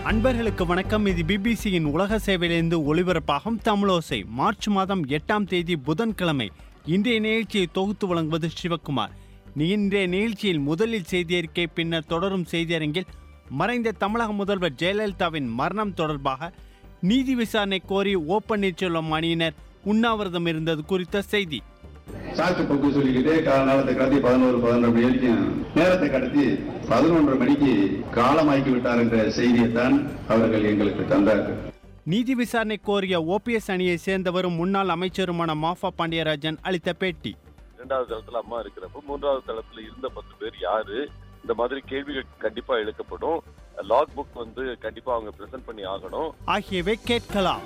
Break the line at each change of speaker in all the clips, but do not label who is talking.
அன்பர்களுக்கு வணக்கம் இது பிபிசியின் உலக சேவையிலிருந்து ஒளிபரப்பாகும் தமிழோசை மார்ச் மாதம் எட்டாம் தேதி புதன்கிழமை இன்றைய நிகழ்ச்சியை தொகுத்து வழங்குவது சிவக்குமார் இன்றைய நிகழ்ச்சியில் முதலில் செய்தியறிக்கை பின்னர் தொடரும் செய்தியரங்கில் மறைந்த தமிழக முதல்வர் ஜெயலலிதாவின் மரணம் தொடர்பாக நீதி விசாரணை கோரி ஓ பன்னீர்செல்வம் அணியினர் உண்ணாவிரதம் இருந்தது குறித்த செய்தி
சாக்கு போக்கு சொல்லிக்கிட்டே காலத்தை கடத்தி பதினோரு பதினொன்று மணி வரைக்கும் நேரத்தை கடத்தி பதினொன்றரை மணிக்கு காலமாக்கி விட்டார் என்ற செய்தியைத்தான் அவர்கள் எங்களுக்கு தந்தார்கள்
நீதி விசாரணை கோரிய ஓபிஎஸ் அணியை சேர்ந்தவரும் முன்னாள் அமைச்சருமான மாஃபா பாண்டியராஜன் அளித்த பேட்டி
இரண்டாவது தளத்துல அம்மா இருக்கிறப்ப மூன்றாவது தளத்துல இருந்த பத்து பேர் யாரு இந்த மாதிரி கேள்விகள் கண்டிப்பா எழுக்கப்படும் லாக் புக் வந்து கண்டிப்பா அவங்க பிரசன்ட் பண்ணி ஆகணும்
ஆகியவை கேட்கலாம்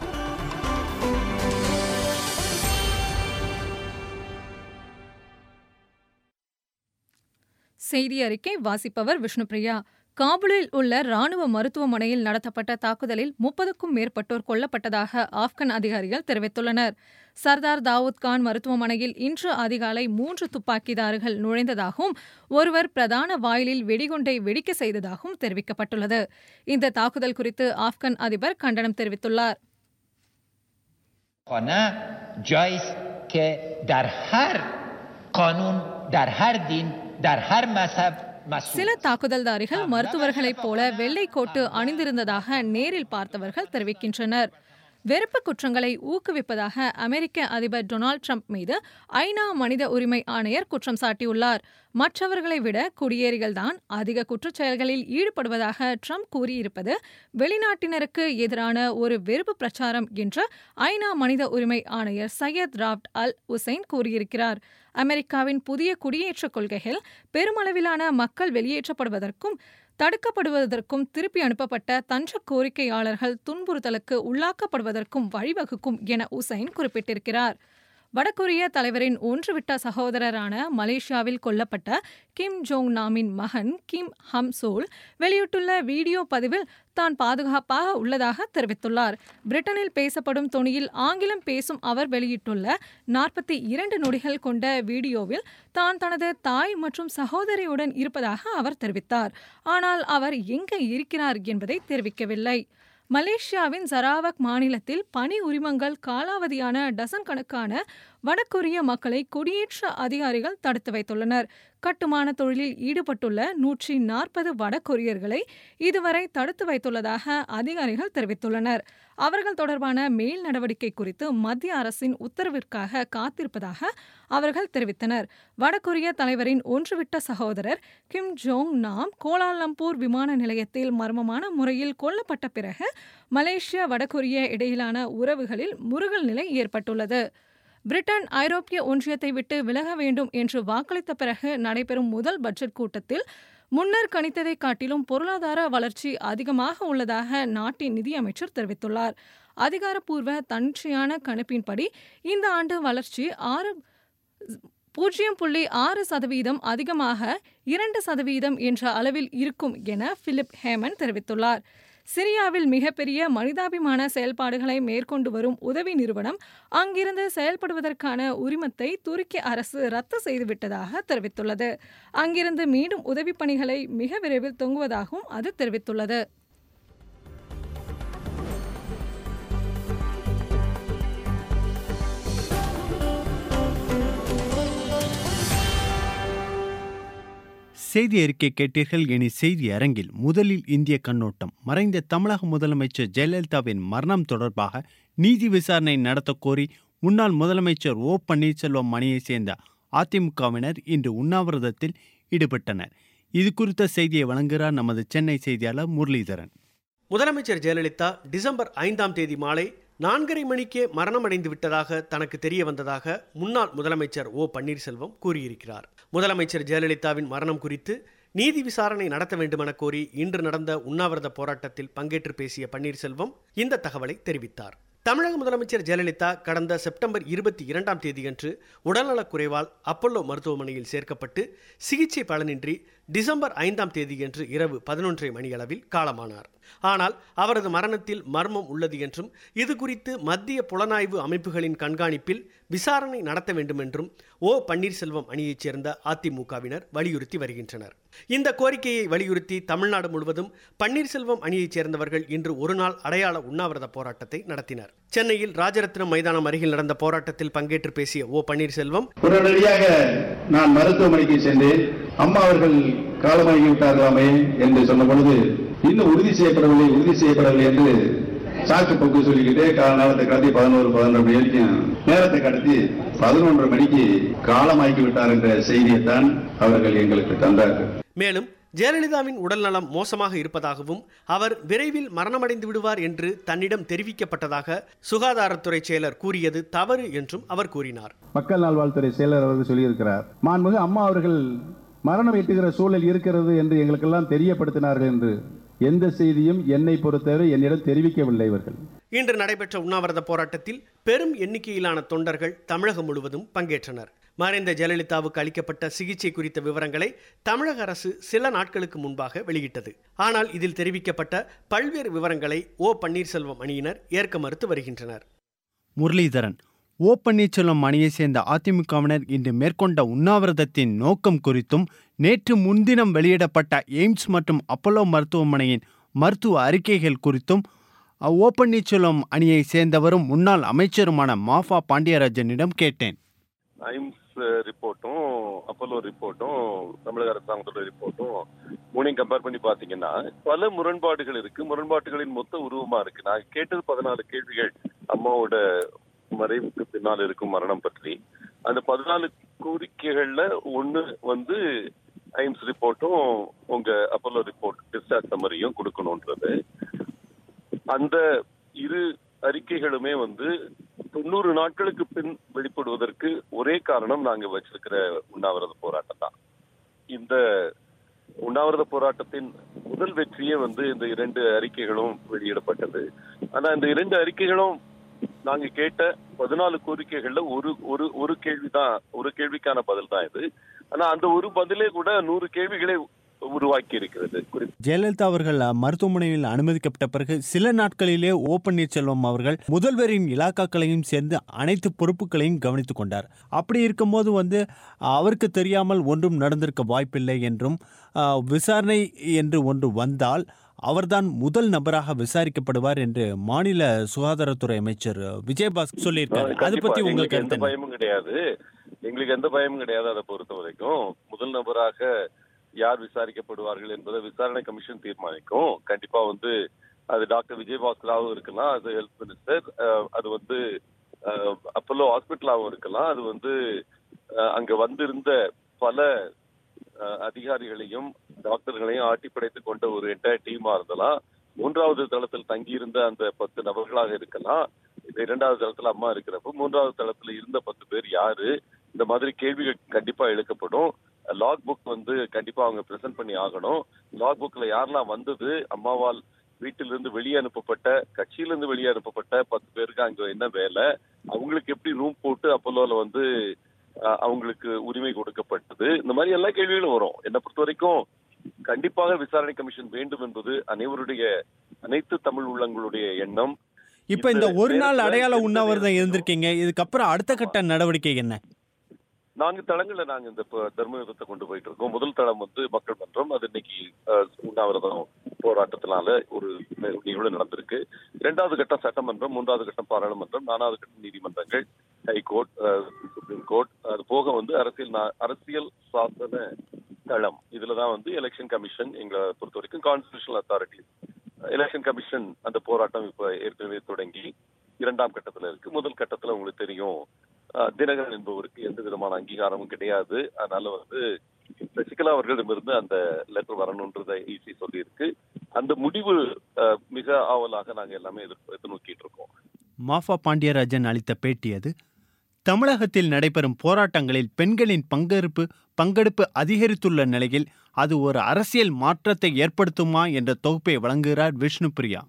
செய்தி அறிக்கை வாசிப்பவர் விஷ்ணுபிரியா காபூலில் உள்ள ராணுவ மருத்துவமனையில் நடத்தப்பட்ட தாக்குதலில் முப்பதுக்கும் மேற்பட்டோர் கொல்லப்பட்டதாக ஆப்கன் அதிகாரிகள் தெரிவித்துள்ளனர் சர்தார் தாவூத் கான் மருத்துவமனையில் இன்று அதிகாலை மூன்று துப்பாக்கிதாரிகள் நுழைந்ததாகவும் ஒருவர் பிரதான வாயிலில் வெடிகுண்டை வெடிக்க செய்ததாகவும் தெரிவிக்கப்பட்டுள்ளது இந்த தாக்குதல் குறித்து ஆப்கன் அதிபர் கண்டனம் தெரிவித்துள்ளார்
خانه جایی است که در هر قانون در هر دین در هر مذهب مسئول
சில தாக்குதல்தாரிகள் மருத்துவர்களைப் போல வெள்ளை கோட்டு அணிந்திருந்ததாக நேரில் பார்த்தவர்கள் தெரிவிக்கின்றனர் வெறுப்பு குற்றங்களை ஊக்குவிப்பதாக அமெரிக்க அதிபர் டொனால்டு ட்ரம்ப் மீது ஐநா மனித உரிமை ஆணையர் குற்றம் சாட்டியுள்ளார் மற்றவர்களை விட குடியேறிகள்தான் அதிக குற்றச்செயல்களில் ஈடுபடுவதாக ட்ரம்ப் கூறியிருப்பது வெளிநாட்டினருக்கு எதிரான ஒரு வெறுப்பு பிரச்சாரம் என்று ஐநா மனித உரிமை ஆணையர் சையத் ராப்ட் அல் உசைன் கூறியிருக்கிறார் அமெரிக்காவின் புதிய குடியேற்ற கொள்கைகள் பெருமளவிலான மக்கள் வெளியேற்றப்படுவதற்கும் தடுக்கப்படுவதற்கும் திருப்பி அனுப்பப்பட்ட தஞ்ச கோரிக்கையாளர்கள் துன்புறுத்தலுக்கு உள்ளாக்கப்படுவதற்கும் வழிவகுக்கும் என உசைன் குறிப்பிட்டிருக்கிறார் வடகொரிய தலைவரின் ஒன்றுவிட்ட சகோதரரான மலேசியாவில் கொல்லப்பட்ட கிம் ஜோங் நாமின் மகன் கிம் ஹம் சோல் வெளியிட்டுள்ள வீடியோ பதிவில் தான் பாதுகாப்பாக உள்ளதாக தெரிவித்துள்ளார் பிரிட்டனில் பேசப்படும் தொனியில் ஆங்கிலம் பேசும் அவர் வெளியிட்டுள்ள நாற்பத்தி இரண்டு நொடிகள் கொண்ட வீடியோவில் தான் தனது தாய் மற்றும் சகோதரியுடன் இருப்பதாக அவர் தெரிவித்தார் ஆனால் அவர் எங்கே இருக்கிறார் என்பதை தெரிவிக்கவில்லை மலேசியாவின் சராவக் மாநிலத்தில் பணி உரிமங்கள் காலாவதியான டசன் கணக்கான வடகொரிய மக்களை குடியேற்ற அதிகாரிகள் தடுத்து வைத்துள்ளனர் கட்டுமான தொழிலில் ஈடுபட்டுள்ள நூற்றி நாற்பது வடகொரியர்களை இதுவரை தடுத்து வைத்துள்ளதாக அதிகாரிகள் தெரிவித்துள்ளனர் அவர்கள் தொடர்பான மேல் நடவடிக்கை குறித்து மத்திய அரசின் உத்தரவிற்காக காத்திருப்பதாக அவர்கள் தெரிவித்தனர் வடகொரிய தலைவரின் ஒன்றுவிட்ட சகோதரர் கிம் ஜோங் நாம் கோலாலம்பூர் விமான நிலையத்தில் மர்மமான முறையில் கொல்லப்பட்ட பிறகு மலேசியா வடகொரிய இடையிலான உறவுகளில் முருகல் நிலை ஏற்பட்டுள்ளது பிரிட்டன் ஐரோப்பிய ஒன்றியத்தை விட்டு விலக வேண்டும் என்று வாக்களித்த பிறகு நடைபெறும் முதல் பட்ஜெட் கூட்டத்தில் முன்னர் கணித்ததை காட்டிலும் பொருளாதார வளர்ச்சி அதிகமாக உள்ளதாக நாட்டின் நிதியமைச்சர் தெரிவித்துள்ளார் அதிகாரப்பூர்வ தன்னிச்சையான கணிப்பின்படி இந்த ஆண்டு வளர்ச்சி ஆறு பூஜ்ஜியம் புள்ளி ஆறு சதவீதம் அதிகமாக இரண்டு சதவீதம் என்ற அளவில் இருக்கும் என பிலிப் ஹேமன் தெரிவித்துள்ளார் சிரியாவில் மிகப்பெரிய மனிதாபிமான செயல்பாடுகளை மேற்கொண்டு வரும் உதவி நிறுவனம் அங்கிருந்து செயல்படுவதற்கான உரிமத்தை துருக்கி அரசு ரத்து செய்துவிட்டதாக தெரிவித்துள்ளது அங்கிருந்து மீண்டும் உதவிப் பணிகளை மிக விரைவில் தொங்குவதாகவும் அது தெரிவித்துள்ளது
செய்தி அறிக்கை கேட்டீர்கள் இனி செய்தி அரங்கில் முதலில் இந்திய கண்ணோட்டம் மறைந்த தமிழக முதலமைச்சர் ஜெயலலிதாவின் மரணம் தொடர்பாக நீதி விசாரணை நடத்த கோரி முன்னாள் முதலமைச்சர் ஓ பன்னீர்செல்வம் அணியைச் சேர்ந்த அதிமுகவினர் இன்று உண்ணாவிரதத்தில் ஈடுபட்டனர் இது குறித்த செய்தியை வழங்குகிறார் நமது சென்னை செய்தியாளர் முரளிதரன்
முதலமைச்சர் ஜெயலலிதா டிசம்பர் ஐந்தாம் தேதி மாலை நான்கரை மணிக்கே மரணமடைந்து விட்டதாக தனக்கு தெரிய வந்ததாக முன்னாள் முதலமைச்சர் ஓ பன்னீர்செல்வம் கூறியிருக்கிறார் முதலமைச்சர் ஜெயலலிதாவின் மரணம் குறித்து நீதி விசாரணை நடத்த வேண்டுமென கோரி இன்று நடந்த உண்ணாவிரத போராட்டத்தில் பங்கேற்று பேசிய பன்னீர்செல்வம் இந்த தகவலை தெரிவித்தார் தமிழக முதலமைச்சர் ஜெயலலிதா கடந்த செப்டம்பர் இருபத்தி இரண்டாம் தேதியன்று உடல்நலக் குறைவால் அப்பல்லோ மருத்துவமனையில் சேர்க்கப்பட்டு சிகிச்சை பலனின்றி டிசம்பர் ஐந்தாம் தேதியன்று இரவு பதினொன்றரை மணியளவில் காலமானார் ஆனால் அவரது மரணத்தில் மர்மம் உள்ளது என்றும் இது குறித்து மத்திய புலனாய்வு அமைப்புகளின் கண்காணிப்பில் விசாரணை நடத்த வேண்டும் என்றும் ஓ பன்னீர்செல்வம் அணியைச் சேர்ந்த அதிமுகவினர் வலியுறுத்தி வருகின்றனர் இந்த கோரிக்கையை வலியுறுத்தி தமிழ்நாடு முழுவதும் பன்னீர்செல்வம் அணியைச் சேர்ந்தவர்கள் இன்று ஒருநாள் அடையாள உண்ணாவிரத போராட்டத்தை நடத்தினர் சென்னையில் ராஜரத்னம் மைதானம் அருகில் நடந்த போராட்டத்தில் பங்கேற்று பேசிய ஓ பன்னீர்செல்வம்
உடனடியாக நான் மருத்துவமனைக்கு சென்றேன் அம்மா அவர்கள் காலமாகி விட்டார்களாமே என்று சொன்ன பொழுது இன்னும் உறுதி செய்யப்படவில்லை உறுதி செய்யப்படவில்லை என்று சாக்கு போக்கு சொல்லிக்கிட்டே கால நேரத்தை கடத்தி பதினோரு பதினொன்று மணி வரைக்கும் நேரத்தை கடத்தி பதினொன்றரை மணிக்கு காலமாக்கி விட்டார் என்ற செய்தியைத்தான் அவர்கள் எங்களுக்கு தந்தார்கள்
மேலும் ஜெயலலிதாவின் உடல்நலம் மோசமாக இருப்பதாகவும் அவர் விரைவில் மரணமடைந்து விடுவார் என்று தன்னிடம் தெரிவிக்கப்பட்டதாக சுகாதாரத்துறை செயலர் கூறியது தவறு என்றும் அவர் கூறினார்
மக்கள் நல்வாழ்வுத்துறை செயலர் அவர்கள் சொல்லியிருக்கிறார் மாண்புமிகு அம்மா அவர்கள் மரணம் எட்டுகிற சூழல் இருக்கிறது என்று எங்களுக்கெல்லாம் தெரியப்படுத்தினார்கள் என்று எந்த செய்தியும் என்னை பொறுத்தவரை என்னிடம் தெரிவிக்கவில்லை இவர்கள்
இன்று நடைபெற்ற உண்ணாவிரத போராட்டத்தில் பெரும் எண்ணிக்கையிலான தொண்டர்கள் தமிழகம் முழுவதும் பங்கேற்றனர் மறைந்த ஜெயலலிதாவுக்கு அளிக்கப்பட்ட சிகிச்சை குறித்த விவரங்களை தமிழக அரசு சில நாட்களுக்கு முன்பாக வெளியிட்டது ஆனால் இதில் தெரிவிக்கப்பட்ட பல்வேறு விவரங்களை ஓ பன்னீர்செல்வம் அணியினர் ஏற்க மறுத்து வருகின்றனர்
முரளிதரன் ஓ பன்னீர்செல்வம் அணியைச் சேர்ந்த அதிமுகவினர் இன்று மேற்கொண்ட உண்ணாவிரதத்தின் நோக்கம் குறித்தும் நேற்று முன்தினம் வெளியிடப்பட்ட எய்ம்ஸ் மற்றும் அப்பல்லோ மருத்துவமனையின் மருத்துவ அறிக்கைகள் குறித்தும் அ, ஓ பன்னீர்செல்வம் அணியைச் சேர்ந்தவரும் முன்னாள் அமைச்சருமான மாஃபா பாண்டியராஜனிடம் கேட்டேன்
ஐம்ஸ் ரிப்போர்ட்டும் அப்போலோ ரிப்போர்ட்டும் தமிழக அரசாங்கத்தோட ரிப்போர்ட்டும் மூணையும் கம்பேர் பண்ணி பாத்தீங்கன்னா பல முரண்பாடுகள் இருக்கு முரண்பாடுகளின் மொத்த உருவமா இருக்கு நான் கேட்டது பதினாலு கேள்விகள் அம்மாவோட மறைவுக்கு பின்னால் இருக்கும் மரணம் பற்றி அந்த பதினாலு கோரிக்கைகள்ல ஒண்ணு வந்து ஐம்ஸ் ரிப்போர்ட்டும் உங்க அப்போலோ ரிப்போர்ட் டிஸ்சார்ஜ் சம்மரியும் கொடுக்கணும்ன்றது அந்த இரு அறிக்கைகளுமே வந்து தொண்ணூறு நாட்களுக்கு பின் வெளிப்படுவதற்கு ஒரே காரணம் நாங்க வச்சிருக்கிற உண்ணாவிரத போராட்டம் தான் இந்த உண்ணாவிரத போராட்டத்தின் முதல் வெற்றியே வந்து இந்த இரண்டு அறிக்கைகளும் வெளியிடப்பட்டது ஆனா இந்த இரண்டு அறிக்கைகளும் நாங்க கேட்ட பதினாலு கோரிக்கைகள்ல ஒரு ஒரு ஒரு கேள்விதான் ஒரு கேள்விக்கான பதில் தான் இது ஆனா அந்த ஒரு பதிலே கூட நூறு கேள்விகளை உருவாக்கி இருக்கிறது குறிப்பா
ஜெயலலிதா அவர்கள் அ, மருத்துவமனையில் அனுமதிக்கப்பட்ட பிறகு சில நாட்களிலே ஓ பன்னீர்செல்வம் அவர்கள் முதல்வரின் இலாக்காக்களையும் சேர்ந்து அனைத்து பொறுப்புகளையும் கவனித்துக் கொண்டார் அப்படி இருக்கும்போது வந்து அவருக்கு தெரியாமல் ஒன்றும் நடந்திருக்க வாய்ப்பில்லை என்றும் அ, விசாரணை என்று ஒன்று வந்தால் அவர்தான் முதல் நபராக விசாரிக்கப்படுவார் என்று மாநில சுகாதாரத்துறை அமைச்சர் விஜயபாஸ்கர் சொல்லியிருக்காரு அது
கண்டிப்பா.
பத்தி உங்க
எங்களுக்கு
கருத்து
எந்த
என்ன?
பயமும் கிடையாது எங்களுக்கு எந்த பயமும் கிடையாது அதை பொறுத்த வரைக்கும் முதல் நபராக யார் விசாரிக்கப்படுவார்கள் என்பதை விசாரணை கமிஷன் தீர்மானிக்கும் கண்டிப்பா வந்து அது டாக்டர் விஜயபாஸ்கராவும் இருக்கலாம் அது ஹெல்த் மினிஸ்டர் அது வந்து அஹ், அப்பல்லோ ஹாஸ்பிட்டலாவும் இருக்கலாம் அது வந்து அஹ், அங்க வந்திருந்த பல அஹ், அதிகாரிகளையும் டாக்டர்களையும் ஆட்டி படைத்து கொண்ட ஒரு என்டையர் டீமா இருந்தலாம் மூன்றாவது தளத்தில் தங்கியிருந்த அந்த பத்து நபர்களாக இருக்கலாம் இந்த இரண்டாவது தளத்துல அம்மா இருக்கிறப்ப மூன்றாவது தளத்துல இருந்த பத்து பேர் யாரு இந்த மாதிரி கேள்விகள் கண்டிப்பா எழுக்கப்படும் லாக் புக் வந்து கண்டிப்பா அவங்க பிரசன்ட் பண்ணி ஆகணும் லாக் புக்ல யாரெல்லாம் வந்தது அம்மாவால் வீட்டிலிருந்து வெளியே அனுப்பப்பட்ட கட்சியிலிருந்து வெளியே அனுப்பப்பட்ட பத்து பேருக்கு அங்க என்ன வேலை அவங்களுக்கு எப்படி ரூம் போட்டு அப்பல்லோல வந்து அஹ், அவங்களுக்கு உரிமை கொடுக்கப்பட்டது இந்த மாதிரி எல்லா கேள்விகளும் வரும் என்னை பொறுத்த வரைக்கும் கண்டிப்பாக விசாரணை கமிஷன் வேண்டும் என்பது அனைவருடைய அனைத்து தமிழ் உள்ளங்களுடைய எண்ணம்
இப்ப இந்த ஒரு நாள்
நேரத்துல
அடையாள
எந்த
உண்ணாவிரதம்
நேரத்திலும்
இருந்திருக்கீங்க இதுக்கப்புறம் அடுத்த கட்ட நடவடிக்கை என்ன
நான்கு தளங்கள்ல நாங்க இந்த ப- தர்ம யுத்தத்தை கொண்டு போயிட்டு இருக்கோம் முதல் தளம் வந்து மக்கள் மன்றம் அது இன்னைக்கு அஹ், உண்ணாவிரதம் போராட்டத்தினால ஒரு நிகழ்வு நடந்திருக்கு இரண்டாவது கட்டம் சட்டமன்றம் மூன்றாவது கட்டம் பாராளுமன்றம் நாலாவது கட்டம் நீதிமன்றங்கள் ஹைகோர்ட் அஹ், சுப்ரீம் கோர்ட் அது போக வந்து அரசியல் நா- அரசியல் சாசன தளம் இதுலதான் வந்து எலெக்ஷன் கமிஷன் எங்களை பொறுத்த வரைக்கும் கான்ஸ்டியூஷனல் அத்தாரிட்டி எலெக்ஷன் கமிஷன் அந்த போராட்டம் இப்ப ஏற்கனவே தொடங்கி இரண்டாம் கட்டத்துல இருக்கு முதல் கட்டத்துல உங்களுக்கு தெரியும் அஹ், தினகரன் என்பவருக்கு எந்த விதமான அங்கீகாரமும் கிடையாது அதனால வந்து சசிகலா அவர்களிடமிருந்து அந்த லெட்டர் வரணுன்றதை ஈசி சொல்லியிருக்கு அந்த முடிவு அஹ், மிக ஆவலாக நாங்க எல்லாமே எதிர்ப்பு எதிர்நோக்கிட்டு இருக்கோம்
மாஃபா பாண்டியராஜன் அளித்த பேட்டி அது தமிழகத்தில் நடைபெறும் போராட்டங்களில் பெண்களின் பங்கெடுப்பு பங்கெடுப்பு அதிகரித்துள்ள நிலையில் அது ஒரு அரசியல் மாற்றத்தை ஏற்படுத்துமா என்ற தொகுப்பை வழங்குகிறார் விஷ்ணுபிரியா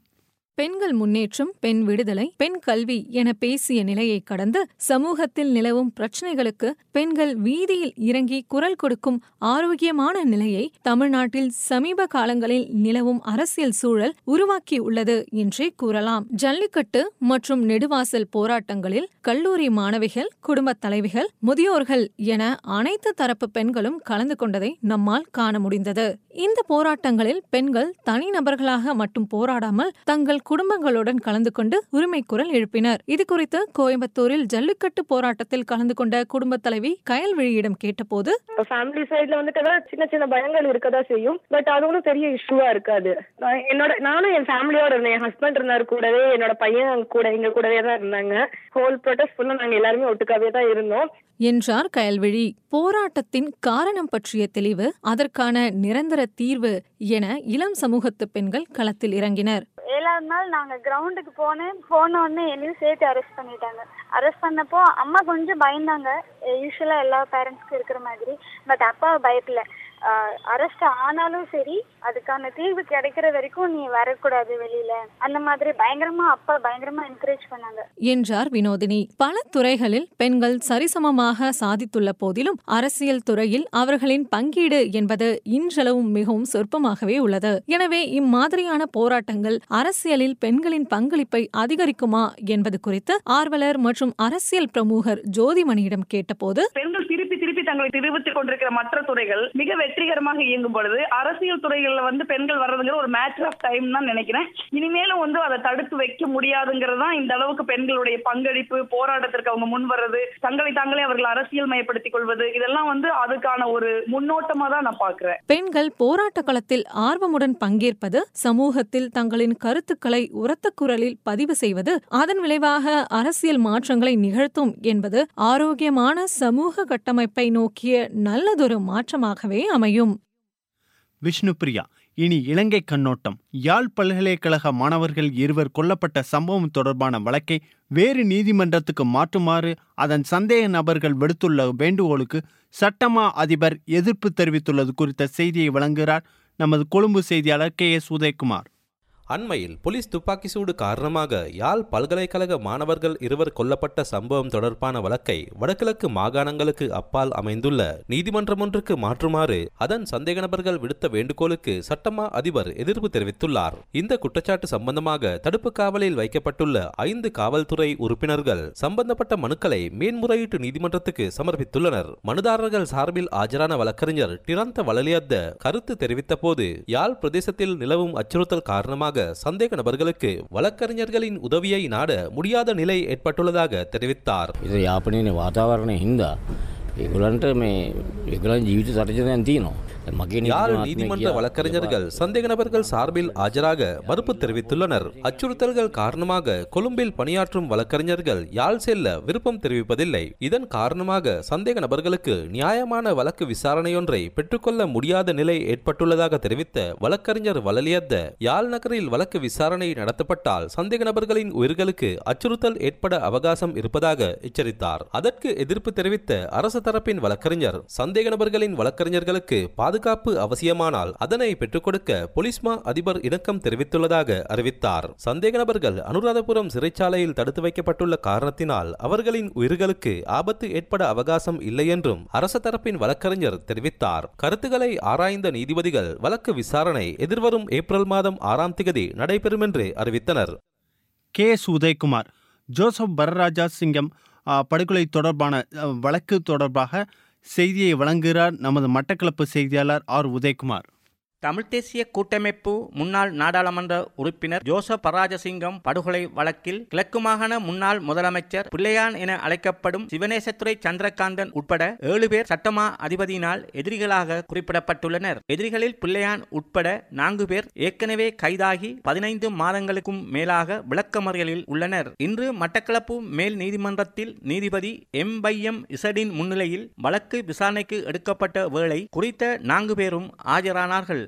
பெண்கள் முன்னேற்றம் பெண் விடுதலை பெண் கல்வி என பேசிய நிலையை கடந்து சமூகத்தில் நிலவும் பிரச்சினைகளுக்கு பெண்கள் வீதியில் இறங்கி குரல் கொடுக்கும் ஆரோக்கியமான நிலையை தமிழ்நாட்டில் சமீப காலங்களில் நிலவும் அரசியல் சூழல் உருவாக்கியுள்ளது என்றே கூறலாம் ஜல்லிக்கட்டு மற்றும் நெடுவாசல் போராட்டங்களில் கல்லூரி மாணவிகள் குடும்பத் தலைவிகள் முதியோர்கள் என அனைத்து தரப்பு பெண்களும் கலந்து கொண்டதை நம்மால் காண முடிந்தது இந்த போராட்டங்களில் பெண்கள் தனிநபர்களாக மட்டும் போராடாமல் தங்கள் குடும்பங்களுடன் கலந்து கொண்டு உரிமை குரல் எழுப்பினர் இதுகுறித்து கோயம்புத்தூரில் ஜல்லிக்கட்டு போராட்டத்தில் கலந்து கொண்ட குடும்பத் தலைவி கயல்விழியிடம் கேட்டபோது
ஃபேமிலி சைடுல வந்துட்டு தான் சின்ன சின்ன பயங்கள் இருக்கதான் செய்யும் பட் அது ஒன்றும் பெரிய இஷ்யூவா இருக்காது நான் என்னோட நானும் என் ஃபேமிலியோட இருந்தேன் என் ஹஸ்பண்ட் இருந்தாரு கூடவே என்னோட பையன் கூட எங்க கூடவே தான் இருந்தாங்க ஹோல் ப்ரொடெஸ்ட் ஃபுல்லா நாங்க எல்லாருமே ஒட்டுக்காவே தான் இருந்தோம்
என்றார் கயல்விழி போராட்டத்தின் காரணம் பற்றிய தெளிவு அதற்கான நிரந்தர தீர்வு என இளம் சமூகத்து பெண்கள் களத்தில் இறங்கினர்
ஏழாவது நாள் நாங்க கிரவுண்டுக்கு போனேன் போன உடனே என்னையும் சேர்த்து அரெஸ்ட் பண்ணிட்டாங்க அரெஸ்ட் பண்ணப்போ அம்மா கொஞ்சம் பயந்தாங்க யூஸ்வலா எல்லா பேரண்ட்ஸ்க்கும் இருக்கிற மாதிரி பட் அப்பா பயப்படல அரெஸ்ட் ஆனாலும் சரி அதுக்கான தீர்வு கிடைக்கிற வரைக்கும் நீ வரக்கூடாது வெளியில அந்த மாதிரி பயங்கரமா அப்பா பயங்கரமா என்கரேஜ் பண்ணாங்க
என்றார் வினோதினி பல துறைகளில் பெண்கள் சரிசமமாக சாதித்துள்ள போதிலும் அரசியல் துறையில் அவர்களின் பங்கீடு என்பது இன்றளவும் மிகவும் சொற்பமாகவே உள்ளது எனவே இம்மாதிரியான போராட்டங்கள் அரசியலில் பெண்களின் பங்களிப்பை அதிகரிக்குமா என்பது குறித்து ஆர்வலர் மற்றும் அரசியல் பிரமுகர் ஜோதிமணியிடம் கேட்டபோது
பெண்கள் திருப்பி திருப்பி தங்களை தெரிவித்துக் கொண்டிருக்கிற மற்ற துறைகள் மிக வெற்றிகரமாக இயங்கும் பொழுது அரசியல் துறைகள்ல வந்து பெண்கள் வர்றதுங்கிற ஒரு மேட்டர் ஆஃப் டைம் தான் நினைக்கிறேன் இனிமேலும் வந்து அதை தடுத்து வைக்க முடியாதுங்கிறது தான் இந்த அளவுக்கு பெண்களுடைய பங்களிப்பு போராட்டத்திற்கு அவங்க முன் வர்றது தங்களை தாங்களே அவர்கள் அரசியல் மயப்படுத்திக் கொள்வது இதெல்லாம் வந்து அதுக்கான ஒரு முன்னோட்டமா தான் நான் பாக்குறேன்
பெண்கள் போராட்ட களத்தில் ஆர்வமுடன் பங்கேற்பது சமூகத்தில் தங்களின் கருத்துக்களை உரத்த குரலில் பதிவு செய்வது அதன் விளைவாக அரசியல் மாற்றங்களை நிகழ்த்தும் என்பது ஆரோக்கியமான சமூக கட்டமைப்பை நோக்கிய நல்லதொரு மாற்றமாகவே அமையும்
விஷ்ணுபிரியா இனி இலங்கை கண்ணோட்டம் யாழ் பல்கலைக்கழக மாணவர்கள் இருவர் கொல்லப்பட்ட சம்பவம் தொடர்பான வழக்கை வேறு நீதிமன்றத்துக்கு மாற்றுமாறு அதன் சந்தேக நபர்கள் விடுத்துள்ள வேண்டுகோளுக்கு சட்டமா அதிபர் எதிர்ப்பு தெரிவித்துள்ளது குறித்த செய்தியை வழங்குகிறார் நமது கொழும்பு செய்தியாளர் கே எஸ் உதயகுமார்
அண்மையில் போலீஸ் துப்பாக்கி சூடு காரணமாக யாழ் பல்கலைக்கழக மாணவர்கள் இருவர் கொல்லப்பட்ட சம்பவம் தொடர்பான வழக்கை வடகிழக்கு மாகாணங்களுக்கு அப்பால் அமைந்துள்ள நீதிமன்றம் ஒன்றுக்கு மாற்றுமாறு அதன் சந்தேக நபர்கள் விடுத்த வேண்டுகோளுக்கு சட்டமா அதிபர் எதிர்ப்பு தெரிவித்துள்ளார் இந்த குற்றச்சாட்டு சம்பந்தமாக தடுப்பு காவலில் வைக்கப்பட்டுள்ள ஐந்து காவல்துறை உறுப்பினர்கள் சம்பந்தப்பட்ட மனுக்களை மேன்முறையீட்டு நீதிமன்றத்துக்கு சமர்ப்பித்துள்ளனர் மனுதாரர்கள் சார்பில் ஆஜரான வழக்கறிஞர் டிரந்த வளலியத்த கருத்து தெரிவித்த போது யாழ் பிரதேசத்தில் நிலவும் அச்சுறுத்தல் காரணமாக சந்தேக நபர்களுக்கு வழக்கறிஞர்களின் உதவியை நாட முடியாத நிலை ஏற்பட்டுள்ளதாக தெரிவித்தார்
இது යාපනයන වාතාවරණය හින්දා ඒගොලන්ට මේ ඒගලන් ජීවිත සටජනයන් තියනවා මගේ
யாழ் நீதிமன்ற வழக்கறிஞர்கள் சந்தேக நபர்கள் சார்பில் ஆஜராக மறுப்பு தெரிவித்துள்ளனர் அச்சுறுத்தல்கள் காரணமாக கொழும்பில் பணியாற்றும் வழக்கறிஞர்கள் யாழ் செல்ல விருப்பம் தெரிவிப்பதில்லை இதன் காரணமாக சந்தேக நபர்களுக்கு நியாயமான வழக்கு விசாரணையொன்றை பெற்றுக்கொள்ள முடியாத நிலை ஏற்பட்டுள்ளதாக தெரிவித்த வழக்கறிஞர் வளலியத்த யாழ் நகரில் வழக்கு விசாரணை நடத்தப்பட்டால் சந்தேக நபர்களின் உயிர்களுக்கு அச்சுறுத்தல் ஏற்பட அவகாசம் இருப்பதாக எச்சரித்தார் அதற்கு எதிர்ப்பு தெரிவித்த அரசு தரப்பின் வழக்கறிஞர் சந்தேக நபர்களின் வழக்கறிஞர்களுக்கு பாதுகாப்பு அவசியமானால் அதனை பெற்றுக் கொடுக்க பொலிஸ்மா அதிபர் இணக்கம் தெரிவித்துள்ளதாக அறிவித்தார் சந்தேக நபர்கள் அனுராதபுரம் சிறைச்சாலையில் தடுத்து வைக்கப்பட்டுள்ள காரணத்தினால் அவர்களின் உயிர்களுக்கு ஆபத்து ஏற்பட அவகாசம் இல்லை என்றும் அரச தரப்பின் வழக்கறிஞர் தெரிவித்தார் கருத்துக்களை ஆராய்ந்த நீதிபதிகள் வழக்கு விசாரணை எதிர்வரும் ஏப்ரல் மாதம் ஆறாம் திகதி நடைபெறும் என்று அறிவித்தனர்
K S Udayakumar Joseph Pararajasingham ஆ, படுகொலை தொடர்பான அ, வழக்கு தொடர்பாக செய்தியை வழங்குகிறார் நமது மட்டக்களப்பு செய்தியாளர் ஆர் உதயகுமார்
தமிழ் தேசிய கூட்டமைப்பு முன்னாள் நாடாளுமன்ற உறுப்பினர் ஜோசப் பராஜசிங்கம் படுகொலை வழக்கில் கிழக்கு மாகாண முன்னாள் முதலமைச்சர் பிள்ளையான் என அழைக்கப்படும் சிவனேசத்துறை சந்திரகாந்தன் உட்பட ஏழு பேர் சட்டமா அதிபதியினால் எதிரிகளாக குறிப்பிடப்பட்டுள்ளனர் எதிரிகளில் பிள்ளையான் உட்பட நான்கு பேர் ஏற்கனவே கைதாகி பதினைந்து மாதங்களுக்கும் மேலாக விளக்கமறியலில் உள்ளனர் இன்று மட்டக்களப்பு மேல் நீதிமன்றத்தில் நீதிபதி எம் பை எம் இசடின் முன்னிலையில் வழக்கு விசாரணைக்கு எடுக்கப்பட்ட வேளை குறித்த நான்கு பேரும் ஆஜரானார்கள்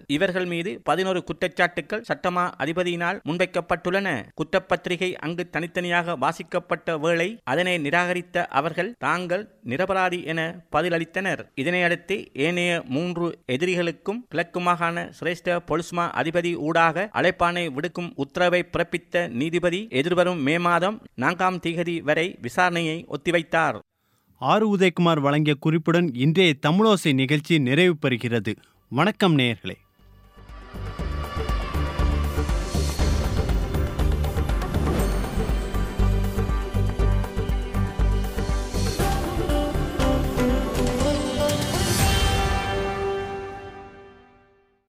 இவர்கள் மீது பதினோரு குற்றச்சாட்டுகள் சட்டமா அதிபதியினால் முன்வைக்கப்பட்டுள்ளன குற்றப்பத்திரிகை அங்கு தனித்தனியாக வாசிக்கப்பட்ட வேளை அதனை நிராகரித்த அவர்கள் தாங்கள் நிரபராதி என பதிலளித்தனர் இதனையடுத்து ஏனைய மூன்று எதிரிகளுக்கும் கிழக்கு மாகாண சிரேஷ்ட பொலிஸ்மா அதிபதி ஊடாக அழைப்பானை விடுக்கும் உத்தரவை பிறப்பித்த நீதிபதி எதிர்வரும் மே மாதம் நான்காம் திகதி வரை விசாரணையை ஒத்திவைத்தார்
ஆர் உதயகுமார் வழங்கிய குறிப்புடன் இன்றைய தமிழோசை நிகழ்ச்சி நிறைவு பெறுகிறது வணக்கம் நேயர்களே